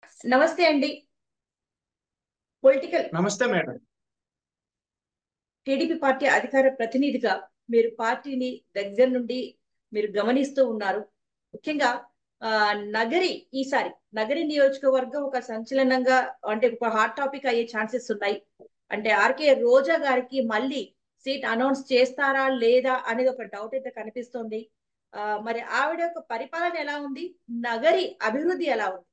నమస్తే అండి పొలిటికల్ నమస్తే మేడం టీడీపీ పార్టీ అధికార ప్రతినిధిగా మీరు పార్టీని దగ్గర నుండి మీరు గమనిస్తూ ఉన్నారు ముఖ్యంగా ఆ నగరి ఈసారి నగరి నియోజకవర్గం ఒక సంచలనంగా అంటే ఒక హాట్ టాపిక్ అయ్యే ఛాన్సెస్ ఉన్నాయి అంటే ఆర్కే రోజా గారికి మళ్ళీ సీట్ అనౌన్స్ చేస్తారా లేదా అనేది ఒక డౌట్ అయితే కనిపిస్తోంది ఆ మరి ఆవిడ యొక్క పరిపాలన ఎలా ఉంది నగరి అభివృద్ధి ఎలా ఉంది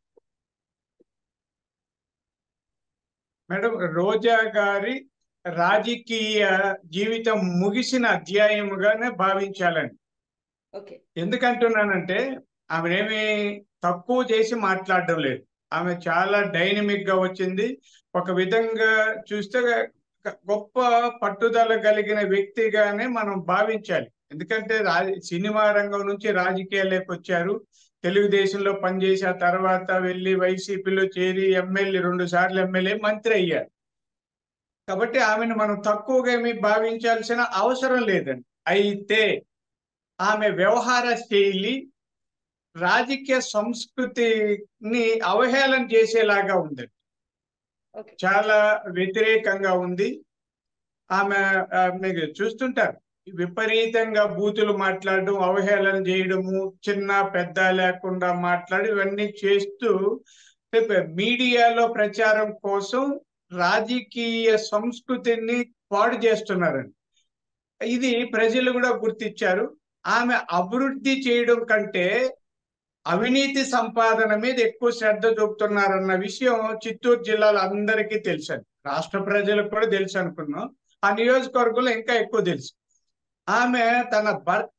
మేడం రోజా గారి రాజకీయ జీవితం ముగిసిన అధ్యాయముగానే భావించాలండి ఓకే ఎందుకంటున్నానంటే ఆమెనేమి తక్కువ చేసి మాట్లాడడం లేదు ఆమె చాలా డైనమిక్ గా వచ్చింది ఒక విధంగా చూస్తే గొప్ప పట్టుదల కలిగిన వ్యక్తిగానే మనం భావించాలి ఎందుకంటే రా సినిమా రంగం నుంచి రాజకీయాల్లోకి వచ్చారు తెలుగుదేశంలో పనిచేసి ఆ తర్వాత వెళ్ళి వైసీపీలో చేరి ఎమ్మెల్యే రెండు సార్లు ఎమ్మెల్యే మంత్రి అయ్యారు కాబట్టి ఆమెను మనం తక్కువగా ఏమి భావించాల్సిన అవసరం లేదండి అయితే ఆమె వ్యవహార శైలి రాజకీయ సంస్కృతిని అవహేళన చేసేలాగా ఉందండి ఓకే చాలా వ్యతిరేకంగా ఉంది ఆమె ఆ, మీకు చూస్తుంటారు విపరీతంగా బూతులు మాట్లాడడం అవహేళన చేయడము చిన్న పెద్ద లేకుండా మాట్లాడి ఇవన్నీ చేస్తూ రేపు మీడియాలో ప్రచారం కోసం రాజకీయ సంస్కృతిని పాడు చేస్తున్నారండి ఇది ప్రజలు కూడా గుర్తించారు ఆమె అభివృద్ధి చేయడం కంటే అవినీతి సంపాదన మీద ఎక్కువ శ్రద్ధ చూపుతున్నారన్న విషయం చిత్తూరు జిల్లాలో అందరికీ తెలుసండి రాష్ట్ర ప్రజలకు కూడా తెలుసు అనుకున్నాం ఆ నియోజకవర్గంలో ఇంకా ఎక్కువ తెలుసు ఆమె తన భర్త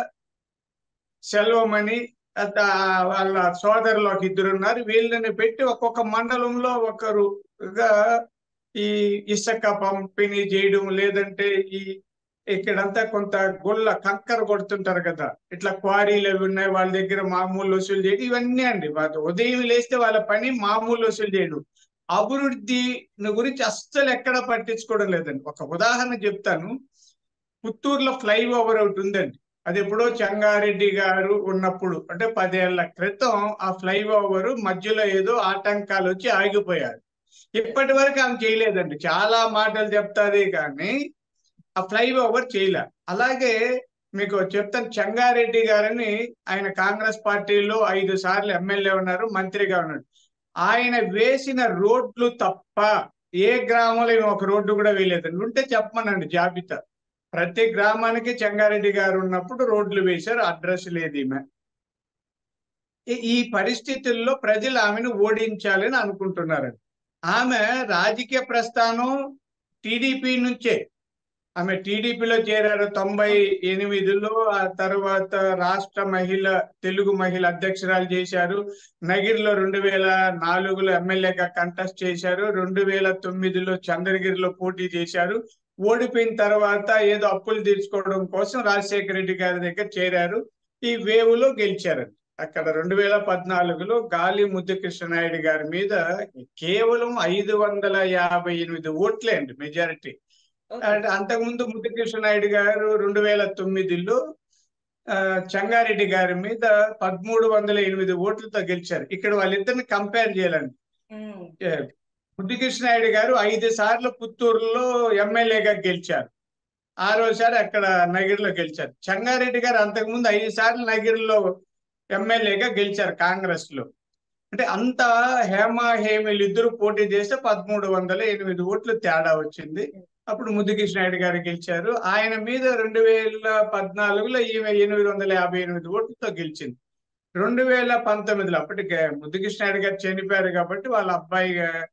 సెల్వమణి అత వాళ్ళ సోదరులు ఒక ఇద్దరు ఉన్నారు వీళ్ళని పెట్టి ఒక్కొక్క మండలంలో ఒకరుగా ఈ ఇసుక పంపిణీ చేయడం లేదంటే ఈ ఇక్కడంతా కొంత గుళ్ళ కంకర కొడుతుంటారు కదా ఇట్లా క్వారీలు అవి ఉన్నాయి వాళ్ళ దగ్గర మామూలు వసూలు చేయడం ఇవన్నీ అండి వాళ్ళు ఉదయం లేస్తే వాళ్ళ పని మామూలు వసూలు చేయడం అభివృద్ధి గురించి అస్సలు ఎక్కడ పట్టించుకోవడం లేదండి ఒక ఉదాహరణ చెప్తాను పుత్తూరులో ఫ్లైఓవర్ ఒకటి ఉందండి అది ఎప్పుడో చెంగారెడ్డి గారు ఉన్నప్పుడు అంటే పదేళ్ల క్రితం ఆ ఫ్లైఓవర్ మధ్యలో ఏదో ఆటంకాలు వచ్చి ఆగిపోయారు ఇప్పటి వరకు ఆమె చేయలేదండి చాలా మాటలు చెప్తాది కానీ ఆ ఫ్లైఓవర్ చేయలే అలాగే మీకు చెప్తాను చెంగారెడ్డి గారని ఆయన కాంగ్రెస్ పార్టీలో ఐదు సార్లు ఎమ్మెల్యే ఉన్నారు మంత్రిగా ఉన్నాడు ఆయన వేసిన రోడ్లు తప్ప ఏ గ్రామంలో ఈమె ఒక రోడ్డు కూడా వేయలేదండి ఉంటే చెప్పమనండి జాబితా ప్రతి గ్రామానికి చెంగారెడ్డి గారు ఉన్నప్పుడు రోడ్లు వేశారు అడ్రస్ లేదు ఈమె ఈ- ఈ పరిస్థితుల్లో ప్రజలు ఆమెను ఓడించాలని అనుకుంటున్నారండి ఆమె రాజకీయ ప్రస్థానం టీడీపీ నుంచే ఆమె టీడీపీలో చేరారు తొంభై ఎనిమిదిలో ఆ తర్వాత రాష్ట్ర మహిళ తెలుగు మహిళ అధ్యక్షురాలు చేశారు నగిరిలో రెండు వేల నాలుగులో ఎమ్మెల్యేగా కంటెస్ట్ చేశారు రెండు వేల తొమ్మిదిలో చంద్రగిరిలో పోటీ చేశారు ఓడిపోయిన తర్వాత ఏదో అప్పులు తీర్చుకోవడం కోసం రాజశేఖర రెడ్డి గారి దగ్గర చేరారు ఈ వేవులో గెలిచారు అక్కడ రెండు వేల పద్నాలుగులో గాలి ముద్దుకృష్ణనాయుడు గారి మీద కేవలం ఐదు వందల యాభై ఎనిమిది ఓట్లే అండి మెజారిటీ ఓకే అండ్ అంతకుముందు ముద్దుకృష్ణ నాయుడు గారు రెండు వేల తొమ్మిదిలో ఆ, చెంగారెడ్డి గారి మీద పదమూడు వందల ఎనిమిది ఓట్లతో గెలిచారు ఇక్కడ వాళ్ళిద్దరిని కంపేర్ చేయాలండి ఉమ్, ఏ, ముద్దుకృష్ణ నాయుడు గారు ఐదు సార్లు పుత్తూరులో ఎమ్మెల్యేగా గెలిచారు ఆరోసారి అక్కడ నగిరిలో గెలిచారు చెంగారెడ్డి గారు అంతకుముందు ఐదు సార్లు నగిరిలో ఎమ్మెల్యేగా గెలిచారు కాంగ్రెస్ లో అంటే అంత హేమ హేమిలు ఇద్దరు పోటీ చేస్తే పదమూడు వందల ఎనిమిది ఓట్లు తేడా వచ్చింది అప్పుడు ముద్దుకృష్ణ నాయుడు గారు గెలిచారు ఆయన మీద రెండు వేల పద్నాలుగులో ఈమె ఎనిమిది వందల యాభై ఎనిమిది ఓట్లతో గెలిచింది రెండు వేల పంతొమ్మిదిలో అప్పటికే ముద్దుకృష్ణ నాయుడు గారు చనిపోయారు కాబట్టి వాళ్ళ అబ్బాయి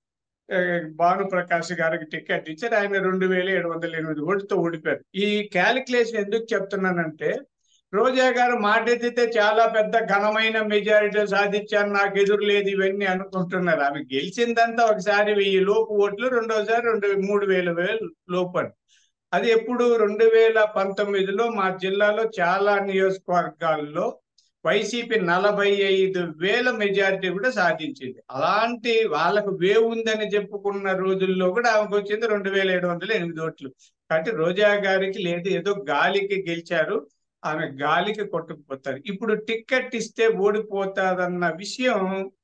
ఆ, భాను ప్రకాష్ గారికి టికెట్ ఇచ్చారు ఆయన రెండు వేల ఏడు వందల ఎనిమిది ఓట్లతో ఓడిపోయారు ఈ క్యాలిక్యులేషన్ ఎందుకు చెప్తున్నానంటే రోజా గారు మాట ఎత్తితే చాలా పెద్ద ఘనమైన మెజారిటీ సాధించారు నాకు ఎదురు లేదు ఇవన్నీ అనుకుంటున్నారు ఆమె గెలిచిందంతా ఒకసారి వెయ్యి లోపు ఓట్లు రెండోసారి రెండు మూడు వేల వేలు లోపు అని అది ఎప్పుడు రెండు వేల పంతొమ్మిదిలో మా జిల్లాలో చాలా నియోజకవర్గాల్లో వైసీపీ నలభై ఐదు వేల మెజారిటీ కూడా సాధించింది అలాంటి వాళ్ళకు వేవ్ ఉందని చెప్పుకున్న రోజుల్లో కూడా ఆమెకు వచ్చింది రెండు వేల ఏడు వందల ఎనిమిది ఓట్లు కాబట్టి రోజా గారికి లేదు ఏదో గాలికి గెలిచారు ఆమె గాలికి కొట్టుకుపోతారు ఇప్పుడు టికెట్ ఇస్తే ఓడిపోతాదన్న విషయం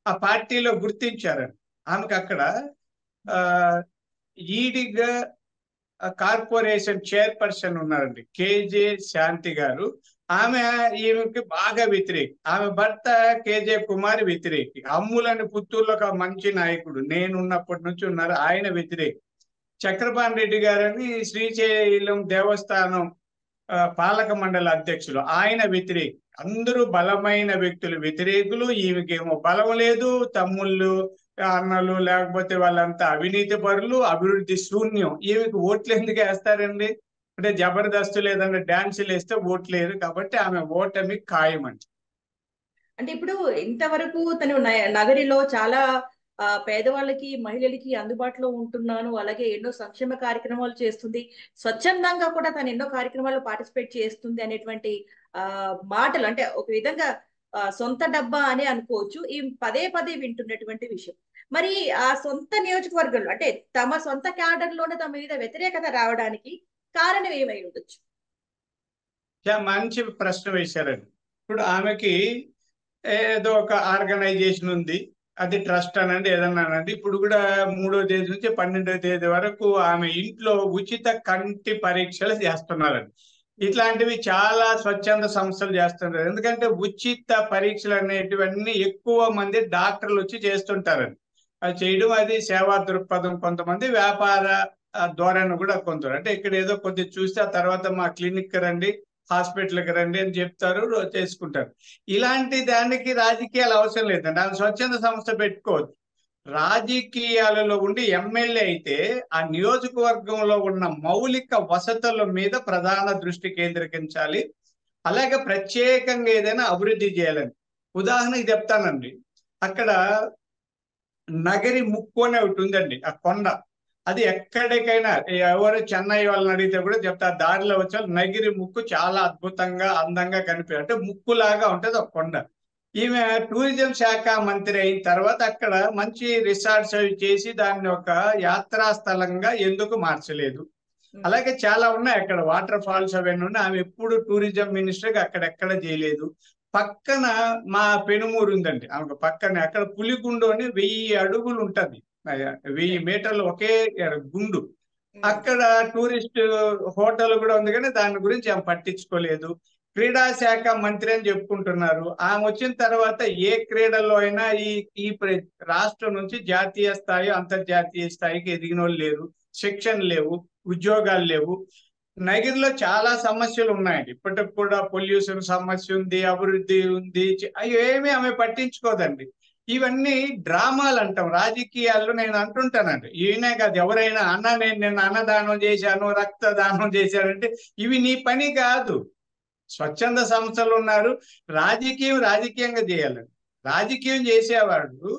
ఆ పార్టీలో గుర్తించారండి ఆమెకు అక్కడ ఆ ఈడిగా కార్పొరేషన్ చైర్పర్సన్ ఉన్నారండి కేజే శాంతి గారు ఆమె ఈమెకి బాగా వ్యతిరేకి ఆమె భర్త కేజే కుమార్ వ్యతిరేకి అమ్ములని పుత్తూరులో ఒక మంచి నాయకుడు నేను ఉన్నప్పటి నుంచి ఉన్నారు ఆయన వ్యతిరేకి చక్రపాణి రెడ్డి గారని శ్రీశైలం దేవస్థానం ఆ, పాలక మండలి అధ్యక్షులు ఆయన వ్యతిరేకి అందరూ బలమైన వ్యక్తులు వ్యతిరేకులు ఈమెకేమో బలం లేదు తమ్ముళ్ళు అన్నలు లేకపోతే వాళ్ళంతా అవినీతి పరులు అభివృద్ధి శూన్యం ఈమెకి ఓట్లు ఎందుకు వేస్తారండి అంటే జబర్దస్త్ లేదంటే డాన్సులు వేస్తే ఓట్లు లేరు కాబట్టి ఆమె ఓటమి ఖాయమండి అంటే ఇప్పుడు ఇంతవరకు తను న- నగరిలో చాలా ఆ, పేదవాళ్ళకి మహిళలకి అందుబాటులో ఉంటున్నాను అలాగే ఎన్నో సంక్షేమ కార్యక్రమాలు చేస్తుంది స్వచ్ఛందంగా కూడా తను ఎన్నో కార్యక్రమాల్లో పార్టిసిపేట్ చేస్తుంది అనేటువంటి ఆ మాటలు అంటే ఒక విధంగా ఆ, సొంత డబ్బా అని అనుకోవచ్చు ఈ పదే పదే వింటున్నటువంటి విషయం మరి ఆ సొంత నియోజకవర్గంలో అంటే తమ సొంత క్యాడర్ లోనే తమ మీద వ్యతిరేకత రావడానికి కారణం ఏమై ఉండొచ్చు చాలా మంచి ప్రశ్న వేశారండి ఇప్పుడు ఆమెకి ఏదో ఒక ఆర్గనైజేషన్ ఉంది అది ట్రస్ట్ అనండి ఏదన్నా అనండి ఇప్పుడు కూడా మూడో తేదీ నుంచి పన్నెండో తేదీ వరకు ఆమె ఇంట్లో ఉచిత కంటి పరీక్షలు చేస్తున్నారండి ఇట్లాంటివి చాలా స్వచ్ఛంద సంస్థలు చేస్తున్నారు ఎందుకంటే ఉచిత పరీక్షలు అనేటివన్నీ ఎక్కువ మంది డాక్టర్లు వచ్చి చేస్తుంటారండి అది చేయడం అది సేవా దృక్పథం కొంతమంది వ్యాపార ఆ, ధోరణి కూడా కొందరు అంటే ఇక్కడ ఏదో కొద్దిగా చూస్తే ఆ తర్వాత మా క్లినిక్ రండి హాస్పిటల్కి రండి అని చెప్తారు రో- చేసుకుంటారు ఇలాంటి దానికి రాజకీయాలు అవసరం లేదండి ఆమె స్వచ్ఛంద సంస్థ పెట్టుకోవచ్చు రాజకీయాలలో ఉండి ఎమ్మెల్యే అయితే ఆ నియోజకవర్గంలో ఉన్న మౌలిక వసతుల మీద ప్రధాన దృష్టి కేంద్రీకరించాలి అలాగే ప్రత్యేకంగా ఏదైనా అభివృద్ధి చేయాలని ఉదాహరణకి చెప్తానండి అక్కడ నగరి ముక్కు అనే ఒకటి ఉందండి ఆ కొండ అది ఎక్కడికైనా ఎవరు చెన్నై వాళ్ళని అడిగితే కూడా చెప్తారు దారిలో వచ్చే నగిరి ముక్కు చాలా అద్భుతంగా అందంగా కనిపి అంటే ముక్కులాగా ఉంటది ఒక కొండ ఈమె టూరిజం శాఖ మంత్రి అయిన తర్వాత అక్కడ మంచి రిసార్ట్స్ అవి చేసి దాన్ని ఒక యాత్రా స్థలంగా ఎందుకు మార్చలేదు అలాగే చాలా ఉన్నాయి అక్కడ వాటర్ ఫాల్స్ అవన్నీ ఉన్నాయి ఆమె ఎప్పుడు టూరిజం మినిస్టర్ అక్కడెక్కడ చేయలేదు పక్కన మా పెనుమూరు ఉందండి ఆమెకు పక్కన అక్కడ పులిగుండు అని వెయ్యి అడుగులు ఉంటది వెయ్యి మీటర్లు ఒకే గుండు అక్కడ టూరిస్ట్ హోటల్ కూడా ఉంది కానీ దాని గురించి ఆమె పట్టించుకోలేదు క్రీడా శాఖ మంత్రి అని చెప్పుకుంటున్నారు ఆమె వచ్చిన తర్వాత ఏ క్రీడల్లో అయినా ఈ ఈ ప్ర- రాష్ట్రం నుంచి జాతీయ స్థాయి అంతర్జాతీయ స్థాయికి ఎదిగిన వాళ్ళు లేరు శిక్షణ లేవు ఉద్యోగాలు లేవు నగిరిలో చాలా సమస్యలు ఉన్నాయండి ఇప్పటికి కూడా పొల్యూషన్ సమస్య ఉంది అభివృద్ధి ఉంది చ- అవి ఏమీ ఆమె పట్టించుకోదండి ఇవన్నీ డ్రామాలు అంటాం రాజకీయాల్లో నేను అంటుంటానండి ఈయనే కాదు ఎవరైనా అన్న నేను నిన్న అన్నదానం చేశాను రక్తదానం చేశానంటే ఇవి నీ పని కాదు స్వచ్ఛంద సంస్థలు ఉన్నారు రాజకీయం రాజకీయంగా చేయాలండి రాజకీయం చేసేవాడు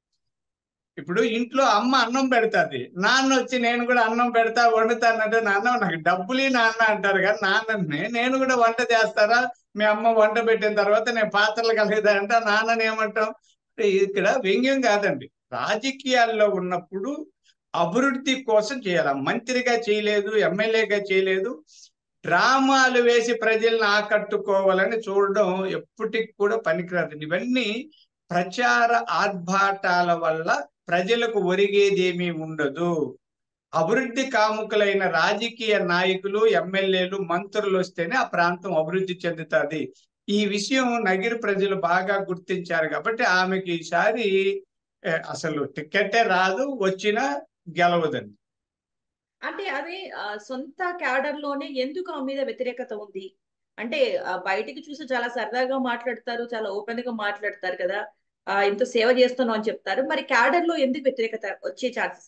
ఇప్పుడు ఇంట్లో అమ్మ అన్నం పెడతాది నాన్న వచ్చి నేను కూడా అన్నం పెడతా వండుతానంటే నాన్న నాకు డబ్బులు నాన్న అంటారు కానీ నాన్నని నేను కూడా వంట చేస్తారా మీ అమ్మ వంట పెట్టిన తర్వాత నేను పాత్రలు కలిగదా అంటే నాన్నని ఏమంటాం ఇక్కడ వ్యంగ్యం కాదండి రాజకీయాల్లో ఉన్నప్పుడు అభివృద్ధి కోసం చేయాలి మంత్రిగా చేయలేదు ఎమ్మెల్యేగా చేయలేదు డ్రామాలు వేసి ప్రజల్ని ఆకట్టుకోవాలని చూడడం ఎప్పటికి కూడా పనికిరాదు ఇవన్నీ ప్రచార ఆర్భాటాల వల్ల ప్రజలకు ఒరిగేదేమీ ఉండదు అభివృద్ధి కాముకులైన రాజకీయ నాయకులు ఎమ్మెల్యేలు మంత్రులు వస్తేనే ఆ ప్రాంతం అభివృద్ధి చెందుతుంది ఈ విషయం నగిరి ప్రజలు బాగా గుర్తించారు కాబట్టి ఆమెకి ఈసారి ఏ, అసలు టికెటే రాదు వచ్చినా గెలవదండి అంటే అది ఆ, సొంత క్యాడర్ లోనే ఎందుకు ఆమె మీద వ్యతిరేకత ఉంది అంటే ఆ, బయటికి చూసి చాలా సరదాగా మాట్లాడతారు చాలా ఓపెన్ గా మాట్లాడతారు కదా ఆ, ఇంత సేవ చేస్తున్నాం అని చెప్తారు మరి క్యాడర్ లో ఎందుకు వ్యతిరేకత వచ్చే ఛాన్సెస్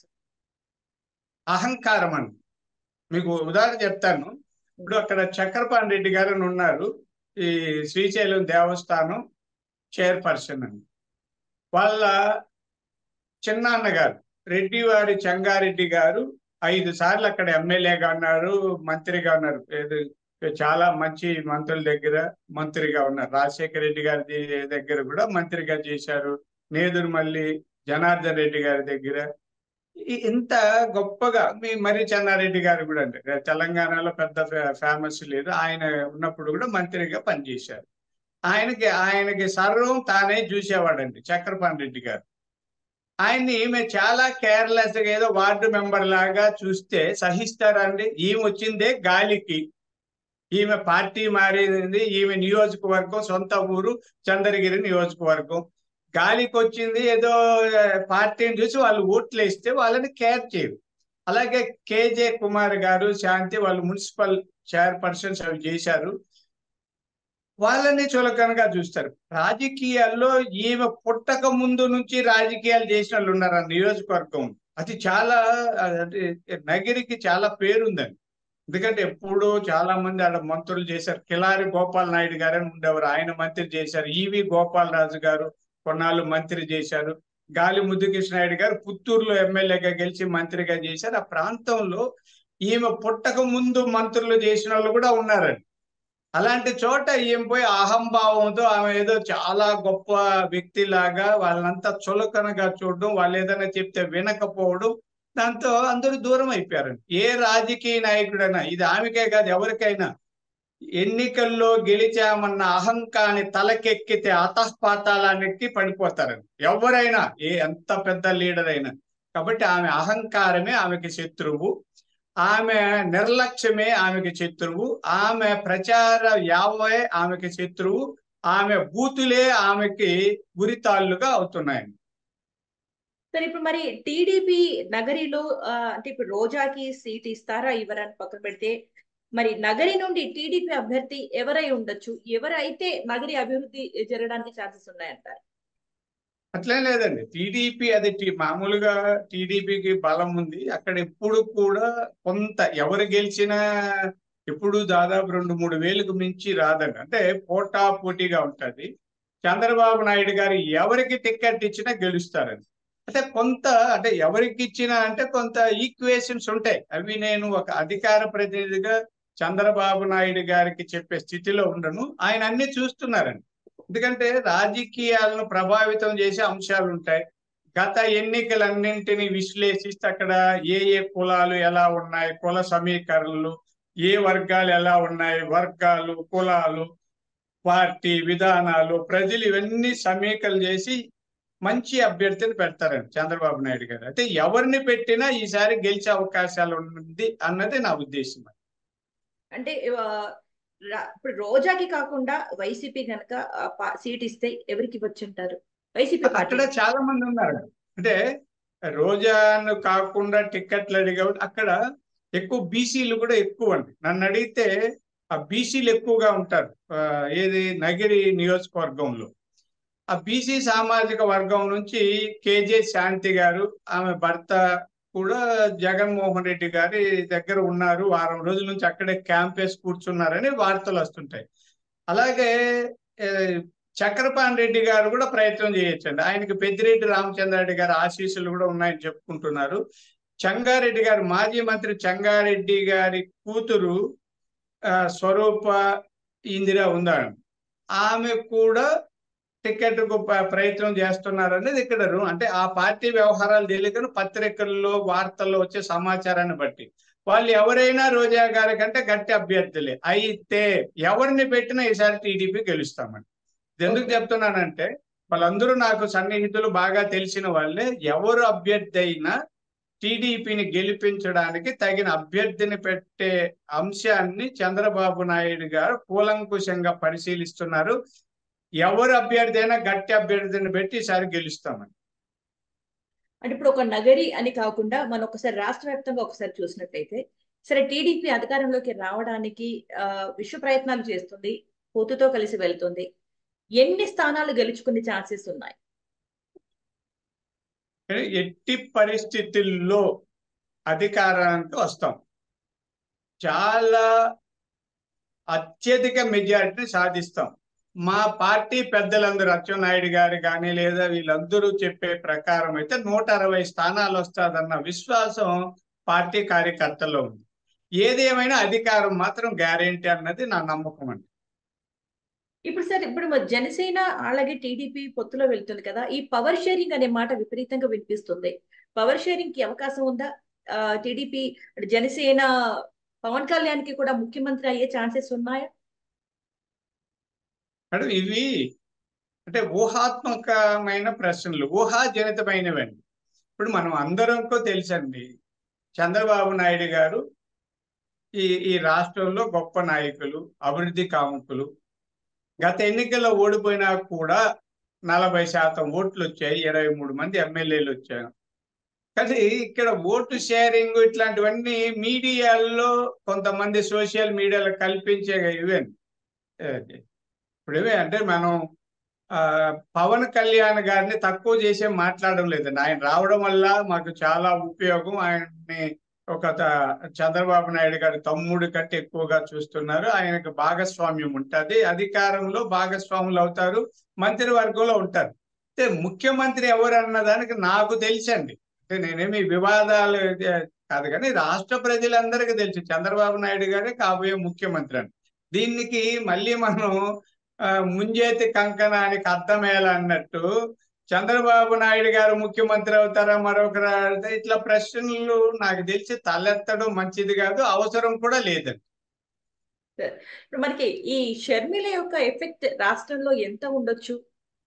అహంకారం అండి మీకు ఉదాహరణ చెప్తాను ఇప్పుడు అక్కడ చక్రపాణి రెడ్డి గారు అని ఉన్నారు ఈ శ్రీశైలం దేవస్థానం చైర్పర్సన్ అండి వాళ్ళ చిన్నాన్న గారు రెడ్డివారి చెంగారెడ్డి గారు ఐదు సార్లు అక్కడ ఎమ్మెల్యేగా ఉన్నారు మంత్రిగా ఉన్నారు ఏది చాలా మంచి మంత్రుల దగ్గర మంత్రిగా ఉన్నారు రాజశేఖర రెడ్డి గారి దగ్గర కూడా మంత్రిగా చేశారు నేదురుమల్లి జనార్దన్ రెడ్డి గారి దగ్గర ఈ- ఇంత గొప్పగా మీ మరి చెన్నారెడ్డి గారు కూడా అంటే తెలంగాణలో పెద్ద ఫేమస్ లేదు ఆయన ఉన్నప్పుడు కూడా మంత్రిగా పనిచేశారు ఆయనకి ఆయనకి సర్వం తానే చూసేవాడండి చక్రపాణి రెడ్డి గారు ఆయన్ని ఈమె చాలా కేర్లెస్ గా ఏదో వార్డు మెంబర్ లాగా చూస్తే సహిస్తారండి ఈమె వచ్చిందే గాలికి ఈమె పార్టీ మారింది ఈమె నియోజకవర్గం సొంత ఊరు చంద్రగిరి నియోజకవర్గం గాలికి వచ్చింది ఏదో పార్టీని చూసి వాళ్ళు ఓట్లు వేస్తే వాళ్ళని కేర్ చేయరు అలాగే కేజే కుమార్ గారు శాంతి వాళ్ళు మున్సిపల్ చైర్పర్సన్స్ అవి చేశారు వాళ్ళని చులకనగా చూస్తారు రాజకీయాల్లో ఈమె పుట్టక ముందు నుంచి రాజకీయాలు చేసిన వాళ్ళు ఉన్నారు ఆ నియోజకవర్గం అది చాలా అది నగిరికి చాలా పేరుందండి ఎందుకంటే ఎప్పుడు చాలా మంది ఆడ మంత్రులు చేశారు కిలారి గోపాల్ నాయుడు గారు అని ఉండేవారు ఆయన మంత్రి చేశారు ఈవి గోపాలరాజు గారు కొన్నాళ్ళు మంత్రి చేశారు గాలి ముద్దుకృష్ణ నాయుడు గారు పుత్తూరులో ఎమ్మెల్యేగా గెలిచి మంత్రిగా చేశారు ఆ ప్రాంతంలో ఈమె పుట్టక ముందు మంత్రులు చేసిన వాళ్ళు కూడా ఉన్నారండి అలాంటి చోట ఈమె పోయి అహంభావంతో ఆమె ఏదో చాలా గొప్ప వ్యక్తి లాగా వాళ్ళంతా చులకనగా చూడడం వాళ్ళు ఏదైనా చెప్తే వినకపోవడం దాంతో అందరూ దూరం అయిపోయారండి ఏ రాజకీయ నాయకుడైనా ఇది ఆమెకే కాదు ఎవరికైనా ఎన్నికల్లో గెలిచామన్న అహంకాన్ని తలకెక్కితే అతఃపాతాలనెక్కి పడిపోతారండి ఎవరైనా ఏ ఎంత పెద్ద లీడర్ అయినా కాబట్టి ఆమె అహంకారమే ఆమెకి శత్రువు ఆమె నిర్లక్ష్యమే ఆమెకి శత్రువు ఆమె ప్రచార యావే ఆమెకి శత్రువు ఆమె బూతులే ఆమెకి గురితాళ్లుగా అవుతున్నాయండి సరే ఇప్పుడు మరి టీడీపీ నగరిలో ఆ, అంటే ఇప్పుడు రోజాకి సీట్ ఇస్తారా ఇవ్వరని పక్కన పెడితే మరి నగరి నుండి టీడీపీ అభ్యర్థి ఎవరై ఉండొచ్చు ఎవరైతే నగరి అభివృద్ధి జరగడానికి ఛాన్సెస్ ఉన్నాయంటారు అట్లే లేదండి టీడీపీ అది టీ- మామూలుగా టీడీపీకి బలం ఉంది అక్కడ ఎప్పుడు కూడా కొంత ఎవరు గెలిచినా ఎప్పుడు దాదాపు రెండు మూడు వేలకు మించి రాదండి అంటే పోటా పోటీగా ఉంటది చంద్రబాబు నాయుడు గారు ఎవరికి టికెట్ ఇచ్చినా గెలుస్తారండి అంటే కొంత అంటే ఎవరికి ఇచ్చినా అంటే కొంత ఈక్వేషన్స్ ఉంటాయి అవి నేను ఒక అధికార ప్రతినిధిగా చంద్రబాబు నాయుడు గారికి చెప్పే స్థితిలో ఉండను ఆయన అన్ని చూస్తున్నారండి ఎందుకంటే రాజకీయాలను ప్రభావితం చేసే అంశాలు ఉంటాయి గత ఎన్నికలన్నింటినీ విశ్లేషిస్తే అక్కడ ఏ ఏ కులాలు ఎలా ఉన్నాయి కుల సమీకరణలు ఏ వర్గాలు ఎలా ఉన్నాయి వర్గాలు కులాలు పార్టీ విధానాలు ప్రజలు ఇవన్నీ సమీకరణ చేసి మంచి అభ్యర్థిని పెడతారండి చంద్రబాబు నాయుడు గారు అయితే ఎవరిని పెట్టినా ఈసారి గెలిచే అవకాశాలు ఉంది అన్నది నా ఉద్దేశం అంటే ఆ, రా- ఇప్పుడు రోజాకి కాకుండా వైసీపీ కనుక సీట్ ఇస్తే ఎవరికి ఇవ్వచ్చు అంటారు వైసీపీ పార్టీ అక్కడ చాలా మంది ఉన్నారు అంటే రోజాను కాకుండా టికెట్లు అడిగా అక్కడ ఎక్కువ బీసీలు కూడా ఎక్కువ అండి నన్ను అడిగితే ఆ బీసీలు ఎక్కువగా ఉంటారు ఆ, ఏది నగిరి నియోజకవర్గంలో ఆ బీసీ సామాజిక వర్గం నుంచి కేజే శాంతి గారు ఆమె భర్త కూడా జగన్మోహన్ రెడ్డి గారి దగ్గర ఉన్నారు వారం రోజుల నుంచి అక్కడే క్యాంప్ వేసి కూర్చున్నారని వార్తలు వస్తుంటాయి అలాగే ఏ, చక్రపాణి రెడ్డి గారు కూడా ప్రయత్నం చేయొచ్చండి ఆయనకి పెద్దిరెడ్డి రామచంద్రారెడ్డి గారి ఆశీస్సులు కూడా ఉన్నాయని చెప్పుకుంటున్నారు చంగారెడ్డి గారు మాజీ మంత్రి చంగారెడ్డి గారి కూతురు ఆ, స్వరూప ఇందిరా ఉందాడు ఆమె కూడా టికెట్ ప్రయత్నం చేస్తున్నారనేది ఇక్కడ రు- అంటే ఆ పార్టీ వ్యవహారాలు తెలియకను పత్రికల్లో వార్తల్లో వచ్చే సమాచారాన్ని బట్టి వాళ్ళు ఎవరైనా రోజా గారి కంటే గట్టి అభ్యర్థులే అయితే ఎవరిని పెట్టినా ఈసారి టీడీపీ గెలుస్తామని ఇది ఎందుకు చెప్తున్నానంటే వాళ్ళందరూ నాకు సన్నిహితులు బాగా తెలిసిన వాళ్ళే ఎవరు అభ్యర్థి అయినా టీడీపీని గెలిపించడానికి తగిన అభ్యర్థిని పెట్టే అంశాన్ని చంద్రబాబు నాయుడు గారు కూలంకుషంగా పరిశీలిస్తున్నారు ఎవరు అభ్యర్థి అయినా గట్టి అభ్యర్థిని పెట్టి ఈసారి గెలుస్తామని అంటే ఇప్పుడు ఒక నగరి అని కాకుండా మనం ఒకసారి రాష్ట్ర వ్యాప్తంగా ఒకసారి చూసినట్లయితే సరే టీడీపీ అధికారంలోకి రావడానికి ఆ, విశ్వ ప్రయత్నాలు చేస్తుంది పొత్తుతో కలిసి వెళ్తుంది ఎన్ని స్థానాలు గెలుచుకునే ఛాన్సెస్ ఉన్నాయి కానీ ఎట్టి పరిస్థితుల్లో అధికారానికి వస్తాం చాలా అత్యధిక మెజారిటీని సాధిస్తాం మా పార్టీ పెద్దలందరూ అచ్చెన్నాయుడు గారు కానీ లేదా వీళ్ళందరూ చెప్పే ప్రకారం అయితే నూట అరవై స్థానాలు వస్తాదన్న విశ్వాసం పార్టీ కార్యకర్తల్లో ఉంది ఏదేమైనా అధికారం మాత్రం గ్యారెంటీ అన్నది నా నమ్మకం అండి ఇప్పుడు సార్ ఇప్పుడు మరి జనసేన అలాగే టీడీపీ పొత్తులో వెళ్తుంది కదా ఈ పవర్ షేరింగ్ అనే మాట విపరీతంగా వినిపిస్తుంది పవర్ షేరింగ్ కి అవకాశం ఉందా ఆ, టీడీపీ అంటే జనసేన పవన్ కళ్యాణ్ కి కూడా ముఖ్యమంత్రి అయ్యే ఛాన్సెస్ ఉన్నాయా మేడం ఇవి అంటే ఊహాత్మకమైన ప్రశ్నలు ఊహాజనితమైనవండి ఇప్పుడు మనం అందరంకో తెలుసండి చంద్రబాబు నాయుడు గారు ఈ ఈ రాష్ట్రంలో గొప్ప నాయకులు అభివృద్ధి కాముకులు గత ఎన్నికల్లో ఓడిపోయినా కూడా నలభై శాతం ఓట్లు వచ్చాయి ఇరవై మూడు మంది ఎమ్మెల్యేలు వచ్చారు కానీ ఇక్కడ ఓటు షేరింగ్ ఇట్లాంటివన్నీ మీడియాల్లో కొంతమంది సోషల్ మీడియాలో కల్పించే ఇవన్నీ ఇప్పుడు ఇవే అంటే మనం ఆ పవన్ కళ్యాణ్ గారిని తక్కువ చేసే మాట్లాడడం లేదండి ఆయన రావడం వల్ల మాకు చాలా ఉపయోగం ఆయన్ని ఒక చంద్రబాబు నాయుడు గారి తమ్ముడు కంటే ఎక్కువగా చూస్తున్నారు ఆయనకు భాగస్వామ్యం ఉంటుంది అధికారంలో భాగస్వాములు అవుతారు మంత్రివర్గంలో ఉంటారు అంటే ముఖ్యమంత్రి ఎవరు అన్న దానికి నాకు తెలుసండి అంటే నేనేమి వివాదాలు కాదు కానీ రాష్ట్ర ప్రజలందరికీ తెలుసు చంద్రబాబు నాయుడు గారే కాబోయే ముఖ్యమంత్రి అని దీనికి మళ్ళీ మనం ముంజేతి కంకణానికి అర్థమయ్యాలన్నట్టు చంద్రబాబు నాయుడు గారు ముఖ్యమంత్రి అవుతారా మరొకరు ఇట్లా ప్రశ్నలు నాకు తెలిసి తలెత్తడం మంచిది కాదు అవసరం కూడా లేదండి ఇప్పుడు మనకి ఈ షర్మిల యొక్క ఎఫెక్ట్ రాష్ట్రంలో ఎంత ఉండొచ్చు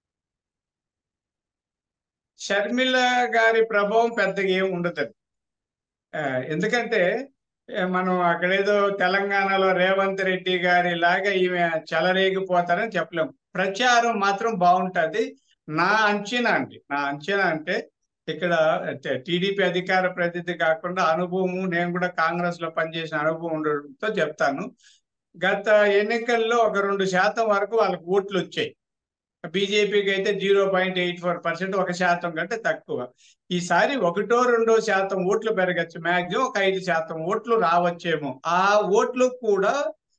షర్మిల గారి ప్రభావం పెద్దగా ఏమి ఉండదండి ఎందుకంటే మనం అక్కడేదో తెలంగాణలో రేవంత్ రెడ్డి గారి లాగా ఈమె చెలరేగిపోతారని చెప్పలేము ప్రచారం మాత్రం బాగుంటుంది నా అంచనా అండి నా అంచనా అంటే ఇక్కడ టీడీపీ అధికార ప్రతినిధి కాకుండా అనుభవము నేను కూడా కాంగ్రెస్ లో పనిచేసిన అనుభవం ఉండడంతో చెప్తాను గత ఎన్నికల్లో ఒక రెండు శాతం వరకు వాళ్ళకి ఓట్లు వచ్చాయి బీజేపీకి అయితే zero point eight four percent ఒక శాతం కంటే తక్కువ ఈసారి ఒకటో రెండో శాతం ఓట్లు పెరగచ్చు మాక్సిమం ఒక ఐదు శాతం ఓట్లు రావచ్చేమో ఆ ఓట్లు కూడా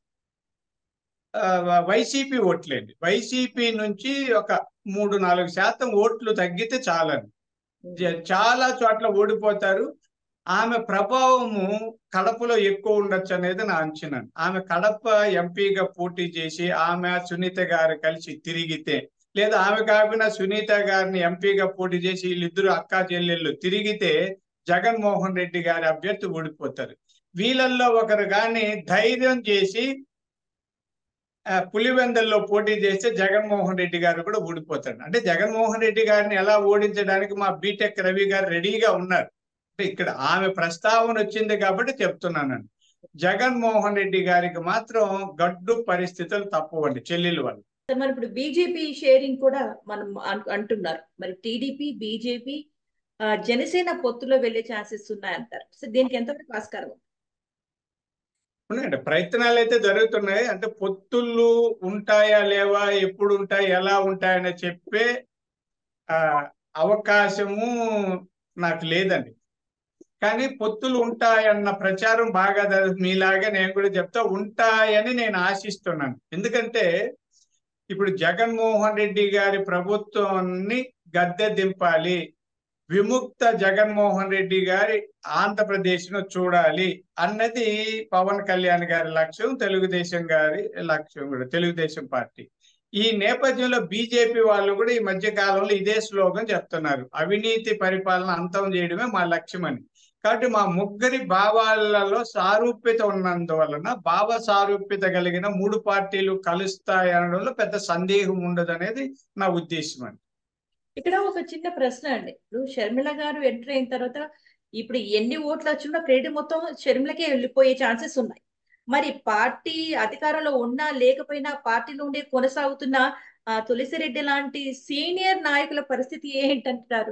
వైసీపీ ఓట్లేండి వైసీపీ నుంచి ఒక మూడు నాలుగు శాతం ఓట్లు తగ్గితే చాలండి చాలా చోట్ల ఓడిపోతారు ఆమె ప్రభావము కడపలో ఎక్కువ ఉండొచ్చు అనేది నా అంచనా ఆమె కడప ఎంపీగా పోటీ చేసి ఆమె సునీత గారు కలిసి తిరిగితే లేదా ఆమె కాకుండా సునీత గారిని ఎంపీగా పోటీ చేసి వీళ్ళిద్దరు అక్కా చెల్లెళ్ళు తిరిగితే జగన్మోహన్ రెడ్డి గారి అభ్యర్థి ఓడిపోతారు వీళ్ళల్లో ఒకరు కానీ ధైర్యం చేసి పులివెందల్లో పోటీ చేస్తే జగన్మోహన్ రెడ్డి గారు కూడా ఓడిపోతాడు అంటే జగన్మోహన్ రెడ్డి గారిని ఎలా ఓడించడానికి మా బీటెక్ రవి గారు రెడీగా ఉన్నారు అంటే ఇక్కడ ఆమె ప్రస్తావన వచ్చింది కాబట్టి చెప్తున్నానండి జగన్మోహన్ రెడ్డి గారికి మాత్రం గడ్డు పరిస్థితులు తప్పవండి చెల్లెలు వల్ల మరి ఇప్పుడు బీజేపీ షేరింగ్ కూడా మనం అంటున్నారు మరి టీడీపీ బీజేపీ జనసేన పొత్తులో వెళ్లే ఛాన్సెస్ ఉన్నాయంటారు సో దీనికి ఎంతవరకు ఆస్కారం ఉన్నాయండి ప్రయత్నాలు అయితే జరుగుతున్నాయి అంటే పొత్తులు ఉంటాయా లేవా ఎప్పుడు ఉంటాయి ఎలా ఉంటాయని చెప్పే అవకాశము నాకు లేదండి కానీ పొత్తులు ఉంటాయన్న ప్రచారం బాగా మీలాగా నేను కూడా చెప్తా ఉంటాయని నేను ఆశిస్తున్నాను ఎందుకంటే ఇప్పుడు జగన్మోహన్ రెడ్డి గారి ప్రభుత్వాన్ని గద్దె దింపాలి విముక్త జగన్మోహన్ రెడ్డి గారి ఆంధ్రప్రదేశ్ ను చూడాలి అన్నది పవన్ కళ్యాణ్ గారి లక్ష్యం తెలుగుదేశం గారి లక్ష్యం కూడా తెలుగుదేశం పార్టీ ఈ నేపథ్యంలో బీజేపీ వాళ్ళు కూడా ఈ మధ్య కాలంలో ఇదే స్లోగన్ చెప్తున్నారు అవినీతి పరిపాలన అంతం చేయడమే మా లక్ష్యం అని కాబట్టి మా ముగ్గురి భావాలలో సారూప్యత ఉన్నందువలన భావ సారూప్యత కలిగిన మూడు పార్టీలు కలుస్తాయి అనడంలో పెద్ద సందేహం ఉండదు అనేది నా ఉద్దేశం అండి ఇక్కడ ఒక చిన్న ప్రశ్న అండి ఇప్పుడు షర్మిల గారు ఎంటర్ అయిన తర్వాత ఇప్పుడు ఎన్ని ఓట్లు వచ్చినా క్రెడిట్ మొత్తం షర్మిలకే వెళ్ళిపోయే ఛాన్సెస్ ఉన్నాయి మరి పార్టీ అధికారంలో ఉన్నా లేకపోయినా పార్టీలో ఉండే కొనసాగుతున్న తులసిరెడ్డి లాంటి సీనియర్ నాయకుల పరిస్థితి ఏంటంటారు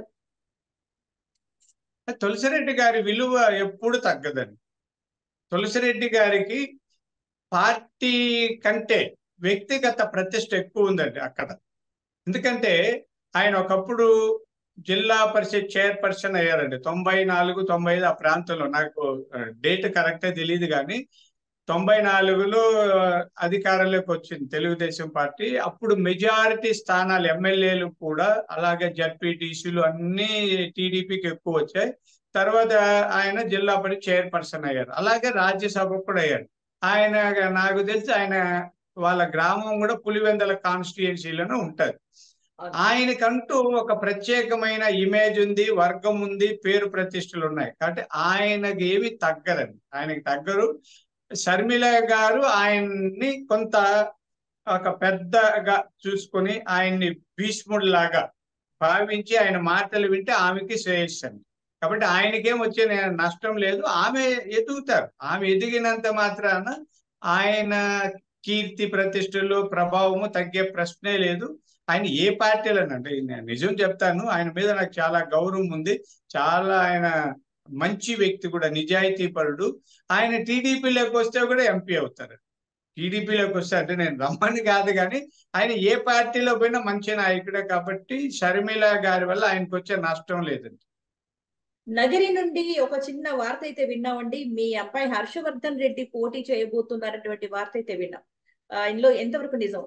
తులసిరెడ్డి గారి విలువ ఎప్పుడు తగ్గదండి తులసిరెడ్డి గారికి పార్టీ కంటే వ్యక్తిగత ప్రతిష్ట ఎక్కువ ఉందండి అక్కడ ఎందుకంటే ఆయన ఒకప్పుడు జిల్లా పరిషత్ చైర్పర్సన్ అయ్యారండి తొంభై నాలుగు తొంభై ఐదు ఆ ప్రాంతంలో నాకు డేట్ కరెక్టే తెలియదు కానీ తొంభై నాలుగులో అధికారంలోకి వచ్చింది తెలుగుదేశం పార్టీ అప్పుడు మెజారిటీ స్థానాలు ఎమ్మెల్యేలు కూడా అలాగే జడ్పీటీసీలు అన్ని టీడీపీకి ఎక్కువ వచ్చాయి తర్వాత ఆయన జిల్లా పరిషత్ చైర్పర్సన్ అయ్యారు అలాగే రాజ్యసభ కూడా అయ్యారు ఆయన నాకు తెలిసి ఆయన వాళ్ళ గ్రామం కూడా పులివెందల కాన్స్టిట్యుయెన్సీలోనే ఉంటది ఆయనకంటూ ఒక ప్రత్యేకమైన ఇమేజ్ ఉంది వర్గం ఉంది పేరు ప్రతిష్టలు ఉన్నాయి కాబట్టి ఆయనకి ఏమి తగ్గరండి ఆయనకి తగ్గరు షర్మిల గారు ఆయన్ని కొంత ఒక పెద్దగా చూసుకొని ఆయన్ని భీష్ముడిలాగా భావించి ఆయన మాటలు వింటే ఆమెకి శ్రేయస్సండి కాబట్టి ఆయనకేం వచ్చే నే- నష్టం లేదు ఆమె ఎదుగుతారు ఆమె ఎదిగినంత మాత్రాన ఆయన కీర్తి ప్రతిష్టలు ప్రభావము తగ్గే ప్రశ్నే లేదు ఆయన ఏ పార్టీలో అంటే నేను నిజం చెప్తాను ఆయన మీద నాకు చాలా గౌరవం ఉంది చాలా ఆయన మంచి వ్యక్తి కూడా నిజాయితీ పరుడు ఆయన టీడీపీలోకి వస్తే కూడా ఎంపీ అవుతారు టీడీపీలోకి వస్తే అంటే నేను రమ్మని కాదు కానీ ఆయన ఏ పార్టీలో పోయినా మంచి నాయకుడే కాబట్టి షర్మిల గారి వల్ల ఆయనకు వచ్చే నష్టం లేదండి నగరి నుండి ఒక చిన్న వార్త అయితే విన్నామండి మీ అబ్బాయి హర్షవర్ధన్ రెడ్డి పోటీ చేయబోతున్నారన్నటువంటి వార్త అయితే విన్నాం ఆ, ఇందులో ఎంతవరకు నిజం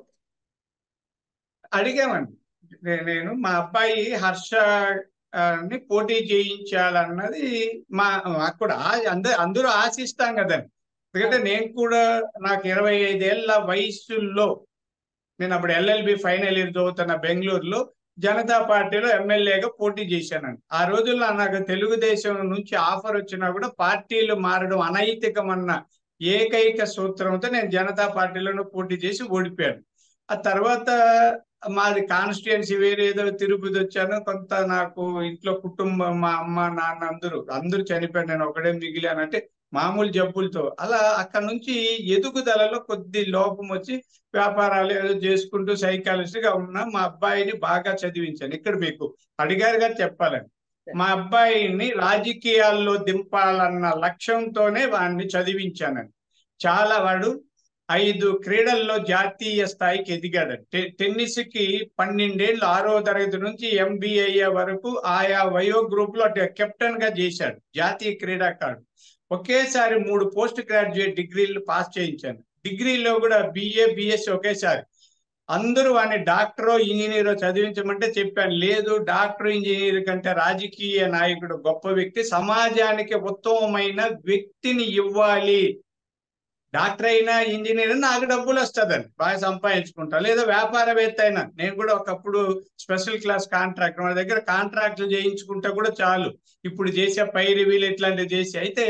అడిగామండి నే- నేను మా అబ్బాయి హర్ష ఆ, ని పోటీ చేయించాలన్నది మా మాకు కూడా ఆ- అందరూ అందరూ ఆశిస్తాం కదండి ఎందుకంటే నేను కూడా నాకు ఇరవై ఐదేళ్ల వయసులో నేను అప్పుడు ఎల్ఎల్బి ఫైనల్ ఇయర్ చదువుతున్న బెంగళూరులో జనతా పార్టీలో ఎమ్మెల్యేగా పోటీ చేశానండి ఆ రోజుల్లో నాకు తెలుగుదేశం నుంచి ఆఫర్ వచ్చినా కూడా పార్టీలు మారడం అనైతికమన్న ఏకైక సూత్రంతో నేను జనతా పార్టీలోనే పోటీ చేసి ఓడిపోయాను ఆ తర్వాత మాది కాన్స్టిట్యున్సీ వేరే ఏదో తిరుపతి వచ్చాను కొంత నాకు ఇంట్లో కుటుంబం మా అమ్మ నాన్న అందరూ అందరూ చనిపోయారు నేను ఒకడే మిగిలానంటే మామూలు జబ్బులతో అలా అక్కడ నుంచి ఎదుగుదలలో కొద్ది లోపం వచ్చి వ్యాపారాలు ఏదో చేసుకుంటూ సైకాలజిస్ట్ గా ఉన్న మా అబ్బాయిని బాగా చదివించాను ఇక్కడ మీకు అడిగారుగా చెప్పాలని మా అబ్బాయిని రాజకీయాల్లో దింపాలన్న లక్ష్యంతోనే వాడిని చదివించానండి చాలా వాడు ఐదు క్రీడల్లో జాతీయ స్థాయికి ఎదిగాడు టెన్నిస్ కి పన్నెండేళ్ళు ఆరో తరగతి నుంచి ఎంబీఏ వరకు ఆయా వయో గ్రూప్ లో కెప్టెన్ గా చేశాడు జాతీయ క్రీడాకారుడు ఒకేసారి మూడు పోస్ట్ గ్రాడ్యుయేట్ డిగ్రీలు పాస్ చేయించాను డిగ్రీలో కూడా బిఏ బిఎస్సి ఒకేసారి అందరూ వాడిని డాక్టరో ఇంజనీరో చదివించమంటే చెప్పాను లేదు డాక్టర్ ఇంజనీర్ కంటే రాజకీయ నాయకుడు గొప్ప వ్యక్తి సమాజానికి ఉత్తమమైన వ్యక్తిని ఇవ్వాలి డాక్టర్ అయినా ఇంజనీర్ నాకు డబ్బులు వస్తుందండి బాగా సంపాదించుకుంటా లేదా వ్యాపారవేత్త అయినా నేను కూడా ఒకప్పుడు స్పెషల్ క్లాస్ కాంట్రాక్ట్ మన దగ్గర కాంట్రాక్ట్లు చేయించుకుంటే కూడా చాలు ఇప్పుడు చేసే పై రివీల్ ఇట్లాంటివి చేసి అయితే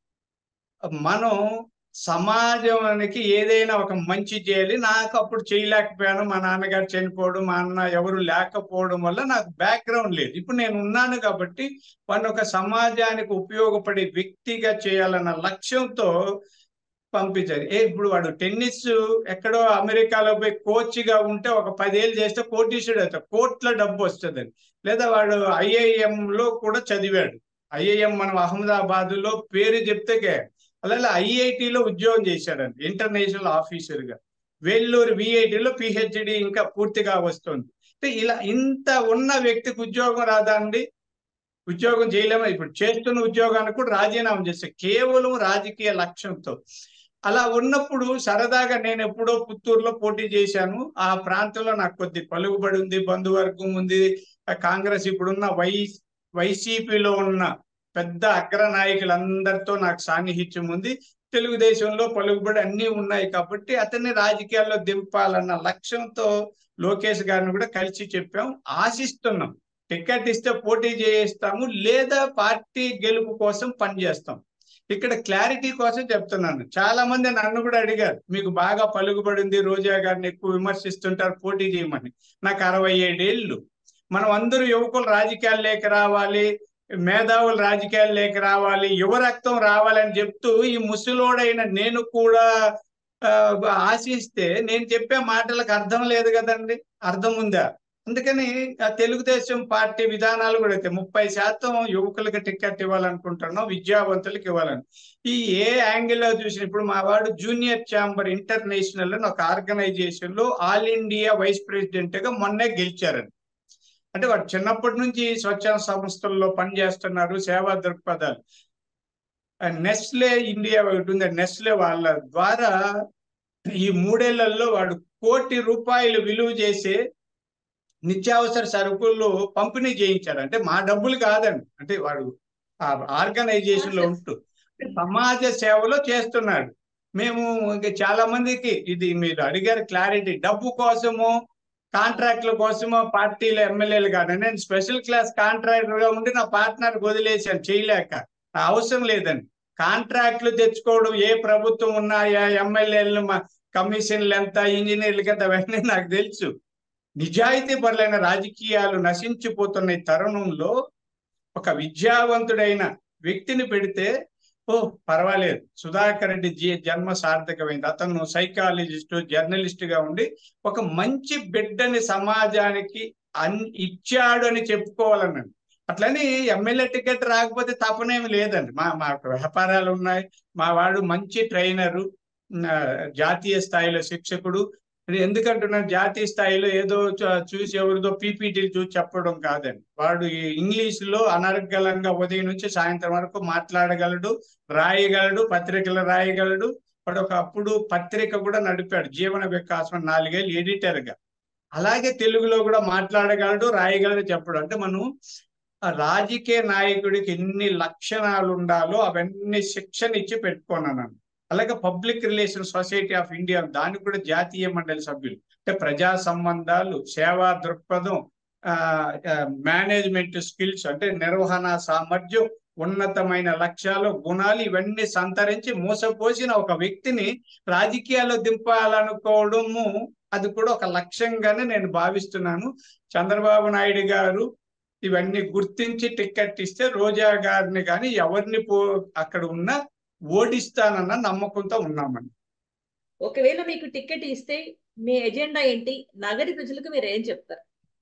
మనం సమాజానికి ఏదైనా ఒక మంచి చేయాలి నాకు అప్పుడు చేయలేకపోయాను మా నాన్నగారు చనిపోవడం మా అన్న ఎవరు లేకపోవడం వల్ల నాకు బ్యాక్గ్రౌండ్ లేదు ఇప్పుడు నేను ఉన్నాను కాబట్టి వాడిని ఒక సమాజానికి ఉపయోగపడే వ్యక్తిగా చేయాలన్న లక్ష్యంతో పంపించారు ఏ ఇప్పుడు వాడు టెన్నిస్ ఎక్కడో అమెరికాలో పోయి కోచ్ గా ఉంటే ఒక పదేళ్ళు చేస్తే కోటీసుడు అవుతాడు కోట్ల డబ్బు వస్తుందని లేదా వాడు ఐఐఎం లో కూడా చదివాడు ఐఐఎం మనం అహ్మదాబాద్ లో పేరు చెప్తే అలాగే ఐఐటిలో ఉద్యోగం చేశాడండి ఇంటర్నేషనల్ ఆఫీసర్ గా వెల్లూరు విఐటిలో పిహెచ్డి ఇంకా పూర్తిగా వస్తుంది అంటే ఇలా ఇంత ఉన్న వ్యక్తికి ఉద్యోగం రాదా అండి ఉద్యోగం చేయలేమో ఇప్పుడు చేస్తున్న ఉద్యోగానికి కూడా రాజీనామా చేస్తే కేవలం రాజకీయ లక్ష్యంతో అలా ఉన్నప్పుడు సరదాగా నేను ఎప్పుడో పుత్తూరులో పోటీ చేశాను ఆ ప్రాంతంలో నాకు కొద్ది పలుకుబడి ఉంది బంధువర్గం ఉంది కాంగ్రెస్ ఇప్పుడున్న వై వైసీపీలో ఉన్న పెద్ద అగ్ర నాయకులందరితో నాకు సాన్నిహిత్యం ఉంది తెలుగుదేశంలో పలుకుబడి అన్ని ఉన్నాయి కాబట్టి అతన్ని రాజకీయాల్లో దింపాలన్న లక్ష్యంతో లోకేష్ గారిని కూడా కలిసి చెప్పాం ఆశిస్తున్నాం టికెట్ ఇస్తే పోటీ చేయిస్తాము లేదా పార్టీ గెలుపు కోసం పనిచేస్తాం ఇక్కడ క్లారిటీ కోసం చెప్తున్నాను చాలా మంది నన్ను కూడా అడిగారు మీకు బాగా పలుకుబడింది రోజా గారిని ఎక్కువ విమర్శిస్తుంటారు పోటీ చేయమని నాకు అరవై ఏడేళ్ళు మనం అందరూ యువకులు రాజకీయాల్లోకి రావాలి మేధావులు రాజకీయాల్లోకి రావాలి యువ రక్తం రావాలని చెప్తూ ఈ ముసలోడైన నేను కూడా ఆశిస్తే నేను చెప్పే మాటలకు అర్థం లేదు కదండి అర్థం ఉందా అందుకని తెలుగుదేశం పార్టీ విధానాలు కూడా అయితే ముప్పై శాతం యువకులకి టికెట్ ఇవ్వాలనుకుంటున్నాం విద్యావంతులకు ఇవ్వాలని ఈ ఏ యాంగిల్లో చూసిన ఇప్పుడు మా వాడు జూనియర్ ఛాంబర్ ఇంటర్నేషనల్ అని ఒక ఆర్గనైజేషన్ లో ఆల్ ఇండియా వైస్ ప్రెసిడెంట్ గా మొన్నే గెలిచారండి అంటే వాడు చిన్నప్పటి నుంచి స్వచ్ఛంద సంస్థల్లో పనిచేస్తున్నారు సేవా దృక్పథాలు నెస్లే ఇండియా ఒకటి ఉంది నెస్లే వాళ్ళ ద్వారా ఈ మూడేళ్లలో వాడు కోటి రూపాయలు విలువ చేసే నిత్యావసర సరుకులు పంపిణీ చేయించాడు అంటే మా డబ్బులు కాదండి అంటే వాడు ఆ ఆర్గనైజేషన్ లో ఉంటూ సమాజ సేవలో చేస్తున్నాడు మేము ఇంకా చాలా మందికి ఇది మీరు అడిగారు క్లారిటీ డబ్బు కోసము కాంట్రాక్ట్ల కోసమో పార్టీలు ఎమ్మెల్యేలు కాదు నేను స్పెషల్ క్లాస్ కాంట్రాక్టర్ గా ఉండి నా పార్ట్నర్ వదిలేసాను చేయలేక అవసరం లేదండి కాంట్రాక్ట్లు తెచ్చుకోవడం ఏ ప్రభుత్వం ఉన్నాయా ఎమ్మెల్యేలను కమిషన్లు ఎంత ఇంజనీర్లకి ఎంత అవన్నీ నాకు తెలుసు నిజాయితీ పరులైన రాజకీయాలు నశించిపోతున్న ఈ తరుణంలో ఒక విద్యావంతుడైన వ్యక్తిని పెడితే ఓ పర్వాలేదు సుధాకర్ రెడ్డి జీ జన్మ సార్థకమైంది అతను సైకాలజిస్ట్ జర్నలిస్ట్ గా ఉండి ఒక మంచి బిడ్డని సమాజానికి అన్ ఇచ్చాడు అని చెప్పుకోవాలనండి అట్లని ఎమ్మెల్యే టికెట్ రాకపోతే తప్పనేమి లేదండి మా మాకు వ్యాపారాలు ఉన్నాయి మా వాడు మంచి ట్రైనరు ఆ, జాతీయ స్థాయిలో శిక్షకుడు ఇది ఎందుకంటున్నాను జాతీయ స్థాయిలో ఏదో చ- చూసి ఎవరిదో పీపీటీలు చూసి చెప్పడం కాదండి వాడు ఈ ఇంగ్లీష్ లో అనర్గళంగా ఉదయం నుంచి సాయంత్రం వరకు మాట్లాడగలడు రాయగలడు పత్రికలు రాయగలడు వాడు ఒకప్పుడు పత్రిక కూడా నడిపాడు జీవన వికాసం నాలుగేళ్ళు ఎడిటర్ గా అలాగే తెలుగులో కూడా మాట్లాడగలడు రాయగలడు చెప్పడు అంటే మనం ఆ రాజకీయ నాయకుడికి ఎన్ని లక్షణాలు ఉండాలో అవన్నీ శిక్షణ ఇచ్చి పెట్టుకున్నాను అలాగే public relation society of India దానికి కూడా జాతీయ మండలి సభ్యులు అంటే ప్రజా సంబంధాలు సేవా దృక్పథం మేనేజ్మెంట్ స్కిల్స్ అంటే నిర్వహణ సామర్థ్యం ఉన్నతమైన లక్ష్యాలు గుణాలు ఇవన్నీ సంతరించి మోసపోసిన ఒక వ్యక్తిని రాజకీయాల్లో దింపాలనుకోవడము అది కూడా ఒక లక్ష్యంగానే నేను భావిస్తున్నాను చంద్రబాబు నాయుడు గారు ఇవన్నీ గుర్తించి టికెట్ ఇస్తే రోజా గారిని కానీ ఎవరిని పో అక్కడ ఉన్నా ఓడిస్తానన్న నమ్మకంతో ఉన్నామండి ఒకవేళ మీకు టికెట్ ఇస్తే మీ ఎజెండా ఏంటి నగరి ప్రజలకు మీరు ఏం చెప్తారు